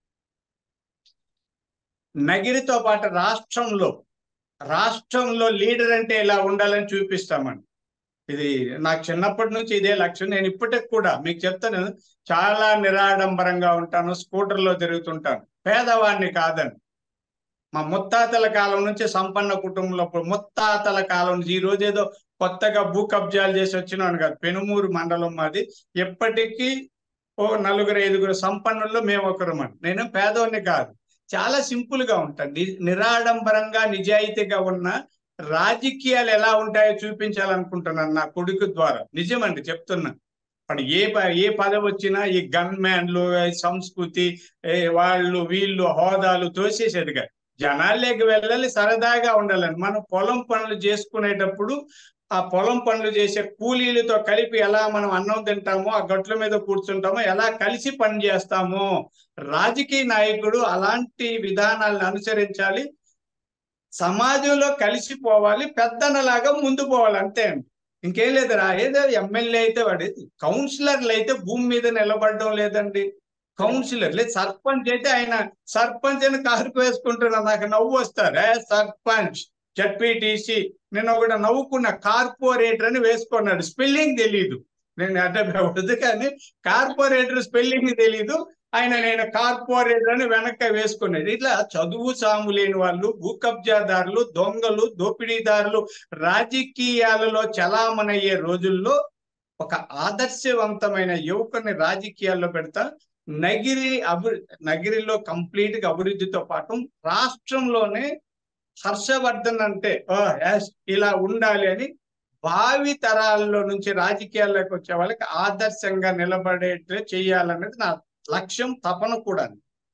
నగిరితో పాటు రాష్ట్రంలో రాష్ట్రంలో లీడర్ అంటే ఇలా ఉండాలని చూపిస్తామండి ఇది నాకు చిన్నప్పటి నుంచి ఇదే లక్ష్యం నేను ఇప్పటికి కూడా మీకు చెప్తాను చాలా నిరాడంబరంగా ఉంటాను స్కూటర్లో తిరుగుతుంటాను పేదవాడిని కాదండి మా ముత్తాతల కాలం నుంచి సంపన్న కుటుంబంలో ముత్తాతల కాలం నుంచి ఈ రోజు ఏదో కొత్తగా భూ కబ్జాలు చేసి వచ్చినాను కాదు పెనుమూరు మండలం మాది ఎప్పటికీ ఓ నలుగురు ఐదుగురు సంపన్నుల్లో మేము ఒకరమని నేను పేదవాడిని కాదు చాలా సింపుల్ గా ఉంటాను ని- నిరాడంబరంగా నిజాయితీగా ఉన్న రాజకీయాలు ఎలా ఉంటాయో చూపించాలనుకుంటున్నాను నా కొడుకు ద్వారా నిజమండి చెప్తున్నా ఇప్పుడు ఏ ప- ఏ పదవి వచ్చినా ఈ గన్ మ్యాన్లు ఈ సంస్కృతి ఏ వాళ్ళు వీళ్ళు హోదాలు తోసేసేది కాదు జనాల్లోకి వెళ్ళాలి సరదాగా ఉండాలని మనం పొలం పనులు చేసుకునేటప్పుడు ఆ పొలం పనులు చేసే కూలీలతో కలిపి ఎలా మనం అన్నం తింటామో ఆ గట్ల మీద కూర్చుంటామో ఎలా కలిసి పని చేస్తామో రాజకీయ నాయకుడు అలాంటి విధానాలను అనుసరించాలి సమాజంలో కలిసిపోవాలి పెద్దనలాగా ముందు పోవాలి అంతే అండి ఇంకేం లేదురా ఏదో ఎమ్మెల్యే అయితే వాడు కౌన్సిలర్లు అయితే భూమి మీద నిలబడడం లేదండి కౌన్సిలర్ లేదు సర్పంచ్ అయితే ఆయన సర్పంచ్ అని కారుకు వేసుకుంటున్నా నాకు నవ్వు వస్తారే సర్పంచ్ జడ్పీటీసీ నేను ఒకటి నవ్వుకున్న కార్పొరేటర్ అని వేసుకున్నాడు స్పెల్లింగ్ తెలీదు నేను అంటే వద్దు కానీ కార్పొరేటర్ స్పెల్లింగ్ తెలీదు ఆయన నేను కార్పొరేటర్ అని వెనక్కి వేసుకునేది ఇట్లా చదువు సాము లేని వాళ్ళు భూ కబ్జాదారులు దొంగలు దోపిడీదారులు రాజకీయాలలో చలామణయ్యే రోజుల్లో ఒక ఆదర్శవంతమైన యువకుని రాజకీయాల్లో పెడతా నగిరి అభి నగిరిలో కంప్లీట్ గా అభివృద్ధితో పాటు రాష్ట్రంలోనే హర్షవర్ధన్ అంటే "ఓ, yes, ఇలా ఉండాలి అని భావి తరాల్లో నుంచి రాజకీయాల్లోకి వచ్చే వాళ్ళకి ఆదర్శంగా నిలబడేట్లు చేయాలనేది నా లక్ష్యం తపన కూడా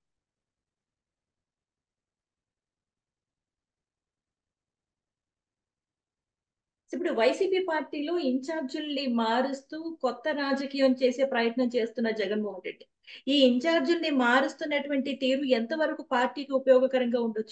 ఇప్పుడు వైసీపీ పార్టీలో ఇన్ఛార్జుల్ని మారుస్తూ కొత్త రాజకీయం చేసే ప్రయత్నం చేస్తున్న జగన్మోహన్ రెడ్డి ఈ ఇన్ఛార్జుల్ని మారుస్తున్నటువంటి తీరు ఎంతవరకు పార్టీకి ఉపయోగకరంగా ఉండొచ్చు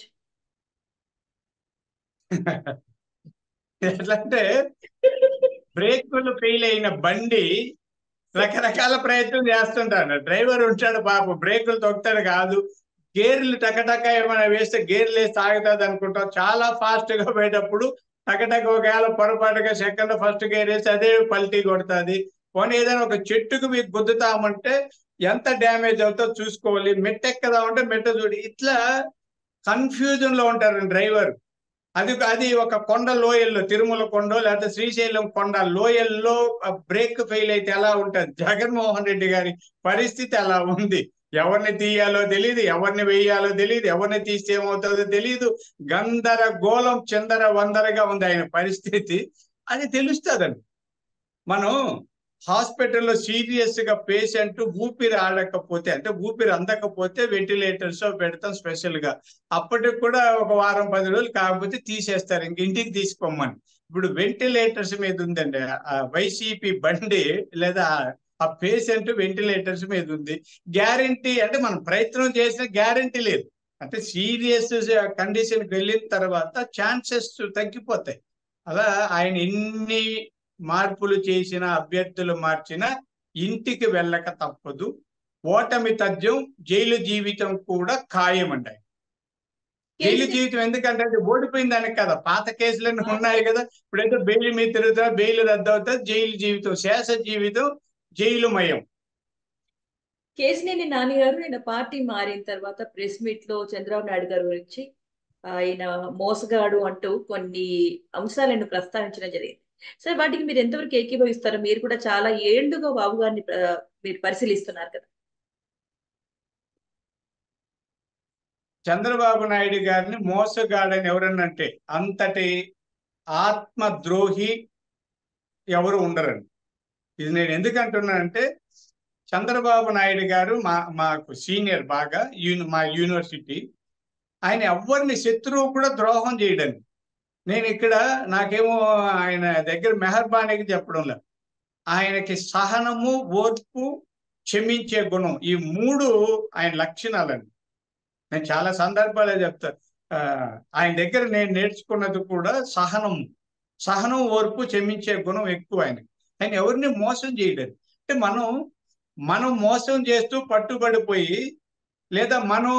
ఎట్లంటే బ్రేకులు ఫెయిల్ అయిన బండి రకరకాల ప్రయత్నం చేస్తుంటాడు డ్రైవర్ ఉంటాడు పాపం బ్రేకులు తొక్కుతాడు కాదు గేర్లు టకటక ఏమైనా వేస్తే గేర్లు వేసి ఆగుతుంది అనుకుంటాం చాలా ఫాస్ట్ గా పోయేటప్పుడు టకటక ఒకవేళ పొరపాటుగా సెకండ్ ఫస్ట్ గేర్ వేసి అదే పల్టీ కొడుతుంది పోనీ ఏదైనా ఒక చెట్టుకు మీకు గుద్దుతామంటే ఎంత డ్యామేజ్ అవుతుందో చూసుకోవాలి మెట్ట ఎక్కుదామంటే మెట్ట చూడు ఇట్లా కన్ఫ్యూజన్ లో ఉంటారు డ్రైవర్ అది అది ఒక కొండ లోయల్లో తిరుమల కొండ లేకపోతే శ్రీశైలం కొండ లోయల్లో బ్రేక్ ఫెయిల్ అయితే ఎలా ఉంటది జగన్మోహన్ రెడ్డి గారి పరిస్థితి అలా ఉంది ఎవరిని తీయాలో తెలియదు ఎవరిని వేయాలో తెలియదు ఎవరిని తీస్తే ఏమవుతుందో తెలియదు గందరగోళం చిందర వందరగా ఉంది ఆయన పరిస్థితి అది తెలుస్తుందండి మనం హాస్పిటల్లో సీరియస్ గా పేషెంట్ ఊపిరి ఆడకపోతే అంటే ఊపిరి అందకపోతే వెంటిలేటర్స్ పెడతాం స్పెషల్ గా అప్పటికి కూడా ఒక వారం పది రోజులు కాకపోతే తీసేస్తారు ఇంక ఇంటికి తీసుకోమని ఇప్పుడు వెంటిలేటర్స్ మీద ఉందండి ఆ వైసీపీ బండి లేదా ఆ పేషెంట్ వెంటిలేటర్స్ మీద ఉంది గ్యారంటీ అంటే మనం ప్రయత్నం చేసిన గ్యారంటీ లేదు అంటే సీరియస్ కండిషన్కి వెళ్ళిన తర్వాత ఛాన్సెస్ తగ్గిపోతాయి అలా ఆయన ఎన్ని మార్పులు చేసిన అభ్యర్థులు మార్చిన ఇంటికి వెళ్ళక తప్పదు ఓటమి తథ్యం జైలు జీవితం కూడా ఖాయమండి జైలు జీవితం ఎందుకంటే అది ఓడిపోయిన దానికి కదా పాత కేసులన్నీ ఉన్నాయి కదా ఇప్పుడైతే బెయిల్ మీద తిరుగుతా బెయిల్ రద్దు అవుతుంది జైలు జీవితం శేష జీవితం జైలు మయం కేసినేని నాని గారు ఆయన పార్టీ మారిన తర్వాత ప్రెస్ మీట్ లో చంద్రబాబు నాయుడు గారి గురించి ఆయన మోసగాడు అంటూ కొన్ని అంశాలను ప్రస్తావించడం జరిగింది సరే వాటికి మీరు ఎంతవరకు ఏకీభవిస్తారు మీరు కూడా చాలా ఏళ్లుగా బాబు గారిని మీరు పరిశీలిస్తున్నారు కదా చంద్రబాబు నాయుడు గారిని మోసగాడని ఎవరన్నంటే అంతటి ఆత్మద్రోహి ఎవరు ఉండరండి ఇది నేను ఎందుకు అంటున్నానంటే చంద్రబాబు నాయుడు గారు మా మాకు సీనియర్ బాగా యూని మా యూనివర్సిటీ ఆయన ఎవరిని శత్రువు కూడా ద్రోహం చేయడండి నేను ఇక్కడ నాకేమో ఆయన దగ్గర మెహర్బానీకి చెప్పడం లేదు ఆయనకి సహనము ఓర్పు క్షమించే గుణం ఈ మూడు ఆయన లక్షణాలండి నేను చాలా సందర్భాలే చెప్తా ఆయన దగ్గర నేను నేర్చుకున్నది కూడా సహనం సహనం ఓర్పు క్షమించే గుణం ఎక్కువ ఆయన ఆయన ఎవరిని మోసం చేయలేదు అంటే మనం మనం మోసం చేస్తూ పట్టుబడిపోయి లేదా మనం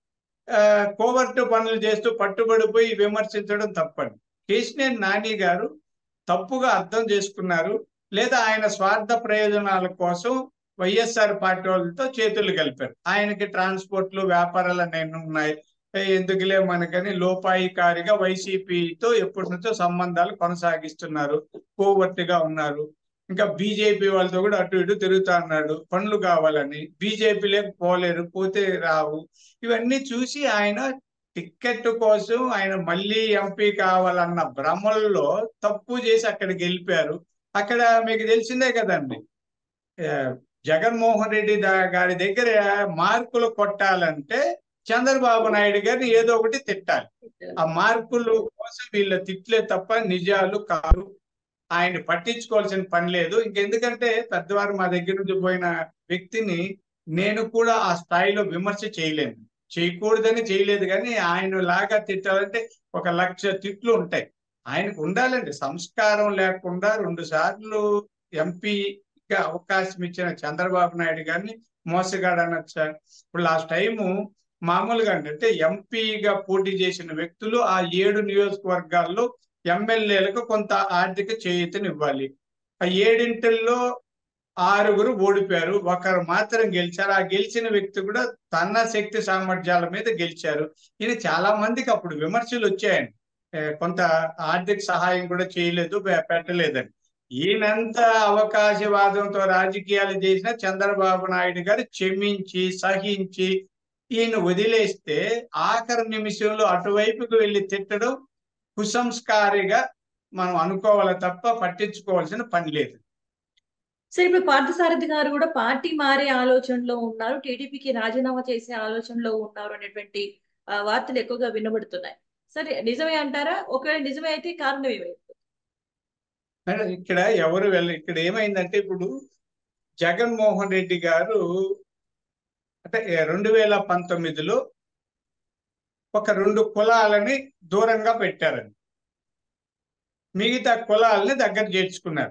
కోవర్టు పనులు చేస్తూ పట్టుబడిపోయి విమర్శించడం తప్పండి కేసినేని నాని గారు తప్పుగా అర్థం చేసుకున్నారు లేదా ఆయన స్వార్థ ప్రయోజనాల కోసం వైఎస్ఆర్ పార్టీ వాళ్ళతో చేతులు కలిపారు ఆయనకి ట్రాన్స్పోర్ట్లు వ్యాపారాలు అన్నీ ఉన్నాయి ఎందుకులే మనకని లోపాయికారిగా వైసీపీతో ఎప్పటి నుంచో సంబంధాలు కొనసాగిస్తున్నారు కోవర్టుగా ఉన్నారు ఇంకా బీజేపీ వాళ్ళతో కూడా అటు ఇటు తిరుగుతా అన్నాడు పనులు కావాలని బీజేపీలోకి పోలేరు పోతే రావు ఇవన్నీ చూసి ఆయన టిక్కెట్ కోసం ఆయన మళ్ళీ ఎంపీ కావాలన్న భ్రమల్లో తప్పు చేసి అక్కడికి వెళ్ళిపోయారు అక్కడ మీకు తెలిసిందే కదండి జగన్మోహన్ రెడ్డి గారి దగ్గర మార్కులు కొట్టాలంటే చంద్రబాబు నాయుడు గారిని ఏదో ఒకటి తిట్టాలి ఆ మార్కులు కోసం వీళ్ళ తిట్లే తప్ప నిజాలు కాదు ఆయన పట్టించుకోవాల్సిన పని లేదు ఇంకెందుకంటే పెద్దవారు మా దగ్గర నుంచి పోయిన వ్యక్తిని నేను కూడా ఆ స్థాయిలో విమర్శ చేయలేను చేయకూడదని చేయలేదు కానీ ఆయన లాగా తిట్టాలంటే ఒక లక్ష తిట్లు ఉంటాయి ఆయనకు ఉండాలండి సంస్కారం లేకుండా రెండు సార్లు ఎంపీగా అవకాశం ఇచ్చిన చంద్రబాబు నాయుడు గారిని మోసగాడు అనొచ్చా ఇప్పుడు లాస్ట్ టైము మామూలుగా అంటే ఎంపీగా పోటీ చేసిన వ్యక్తులు ఆ ఏడు నియోజకవర్గాల్లో ఎమ్మెల్యేలకు కొంత ఆర్థిక చేయూతనివ్వాలి ఆ ఏడింటిల్లో ఆరుగురు ఓడిపోయారు ఒకరు మాత్రం గెలిచారు ఆ గెలిచిన వ్యక్తి కూడా తన శక్తి సామర్థ్యాల మీద గెలిచారు ఈయన చాలా మందికి అప్పుడు విమర్శలు వచ్చాయండి కొంత ఆర్థిక సహాయం కూడా చేయలేదు పెట్టలేదని ఈయనంత అవకాశవాదంతో రాజకీయాలు చేసిన చంద్రబాబు నాయుడు గారు క్షమించి సహించి ఈయన వదిలేస్తే ఆఖరి నిమిషంలో అటువైపుకు వెళ్ళి తిట్టడం కుసంస్కారిగా మనం అనుకోవాలి తప్ప పట్టించుకోవాల్సిన పని లేదు సరే ఇప్పుడు పార్థసారథి గారు కూడా పార్టీ మారే ఆలోచనలో ఉన్నారు టీడీపీకి రాజీనామా చేసే ఆలోచనలో ఉన్నారు అనేటువంటి వార్తలు ఎక్కువగా వినబడుతున్నాయి సరే నిజమే అంటారా ఒకవేళ నిజమే అయితే కారణం ఏమైంది ఇక్కడ ఎవరు వెళ్ళ ఇక్కడ ఏమైందంటే ఇప్పుడు జగన్మోహన్ రెడ్డి గారు అంటే రెండు వేల పంతొమ్మిదిలో ఒక రెండు కులాలని దూరంగా పెట్టారండి మిగతా కులాలని దగ్గర చేర్చుకున్నారు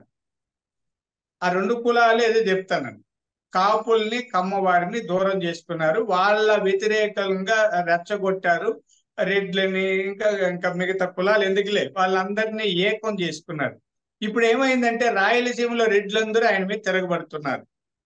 ఆ రెండు కులాలు ఏదో చెప్తానండి కాపుల్ని కమ్మవారిని దూరం చేసుకున్నారు వాళ్ళ వ్యతిరేకంగా రెచ్చగొట్టారు రెడ్లని ఇంకా ఇంకా మిగతా కులాలు ఎందుకులే వాళ్ళందరినీ ఏకం చేసుకున్నారు ఇప్పుడు ఏమైందంటే రాయలసీమలో రెడ్లందరూ ఆయన మీద తిరగబడుతున్నారు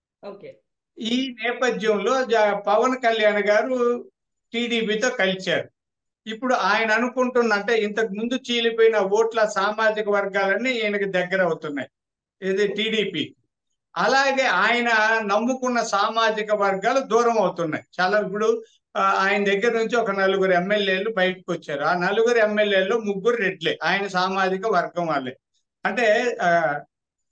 ఈ నేపథ్యంలో పవన్ కళ్యాణ్ గారు టీడీపీతో కలిశారు ఇప్పుడు ఆయన అనుకుంటున్న అంటే ఇంతకు ముందు చీలిపోయిన ఓట్ల సామాజిక వర్గాలన్నీ ఈయనకి దగ్గర అవుతున్నాయి ఇది టీడీపీ అలాగే ఆయన నమ్ముకున్న సామాజిక వర్గాలు దూరం అవుతున్నాయి చాలా ఇప్పుడు ఆయన దగ్గర నుంచి ఒక నలుగురు ఎమ్మెల్యేలు బయటకు వచ్చారు ఆ నలుగురు ఎమ్మెల్యేలు ముగ్గురు రెడ్లే ఆయన సామాజిక వర్గం వాళ్ళే అంటే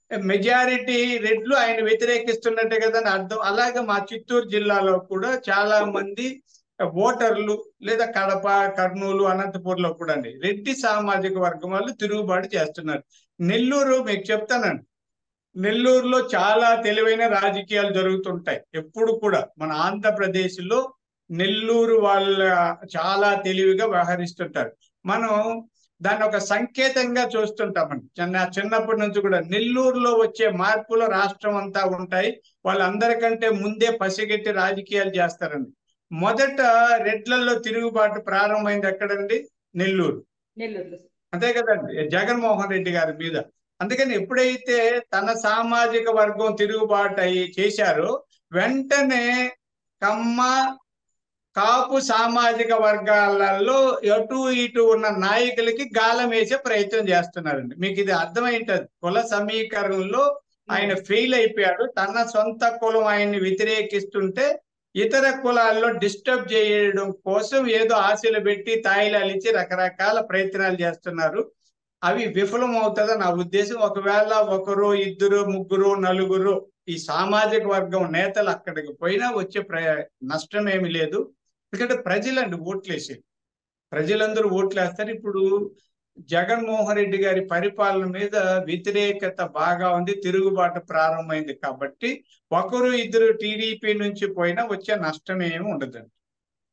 మెజారిటీ రెడ్లు ఆయన వ్యతిరేకిస్తున్నట్టే కదా అని అర్థం అలాగే మా చిత్తూరు జిల్లాలో కూడా చాలా మంది ఓటర్లు లేదా కడప కర్నూలు అనంతపూర్లో కూడా అండి రెడ్డి సామాజిక వర్గం వాళ్ళు తిరుగుబాటు చేస్తున్నారు నెల్లూరు మీకు చెప్తానండి నెల్లూరులో చాలా తెలివైన రాజకీయాలు జరుగుతుంటాయి ఎప్పుడు కూడా మన ఆంధ్రప్రదేశ్ లో నెల్లూరు వాళ్ళ చాలా తెలివిగా వ్యవహరిస్తుంటారు మనం దాన్ని ఒక సంకేతంగా చూస్తుంటామండి చిన్న చిన్నప్పటి నుంచి కూడా నెల్లూరులో వచ్చే మార్పులు రాష్ట్రం అంతా ఉంటాయి వాళ్ళందరికంటే ముందే పసిగట్టి రాజకీయాలు చేస్తారండి మొదట రెడ్లలో తిరుగుబాటు ప్రారంభమైంది ఎక్కడండి నెల్లూరు నెల్లూరులో అంతే కదండి జగన్మోహన్ రెడ్డి గారి మీద అందుకని ఎప్పుడైతే తన సామాజిక వర్గం తిరుగుబాటు అయ్యి చేశారో వెంటనే కమ్మ కాపు సామాజిక వర్గాలలో అటు ఇటు ఉన్న నాయకులకి గాలం వేసే ప్రయత్నం చేస్తున్నారండి మీకు ఇది అర్థమైంటది కుల సమీకరణలో ఆయన ఫెయిల్ అయిపోయాడు తన సొంత కులం ఆయన్ని వ్యతిరేకిస్తుంటే ఇతర కులాల్లో డిస్టర్బ్ చేయడం కోసం ఏదో ఆశలు పెట్టి తాయిలాలు ఇచ్చి రకరకాల ప్రయత్నాలు చేస్తున్నారు అవి విఫలం అవుతుందా నా ఉద్దేశం ఒకవేళ ఒకరు ఇద్దరు ముగ్గురు నలుగురు ఈ సామాజిక వర్గం నేతలు అక్కడికి పోయినా వచ్చే ప్ర నష్టం ఏమి లేదు ఎందుకంటే ప్రజలండి ఓట్లేసి ప్రజలందరూ ఓట్లేస్తారు ఇప్పుడు జగన్మోహన్ రెడ్డి గారి పరిపాలన మీద వ్యతిరేకత బాగా ఉంది తిరుగుబాటు ప్రారంభమైంది కాబట్టి ఒకరు ఇద్దరు టీడీపీ నుంచి పోయినా వచ్చే నష్టం ఏమి ఉండదండి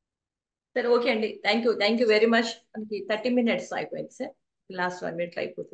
సరే ఓకే అండి thank you thank you very much మనకి థర్టీ మినిట్స్ అయిపోయింది సార్ లాస్ట్ వన్ మినిట్ అయిపోతుంది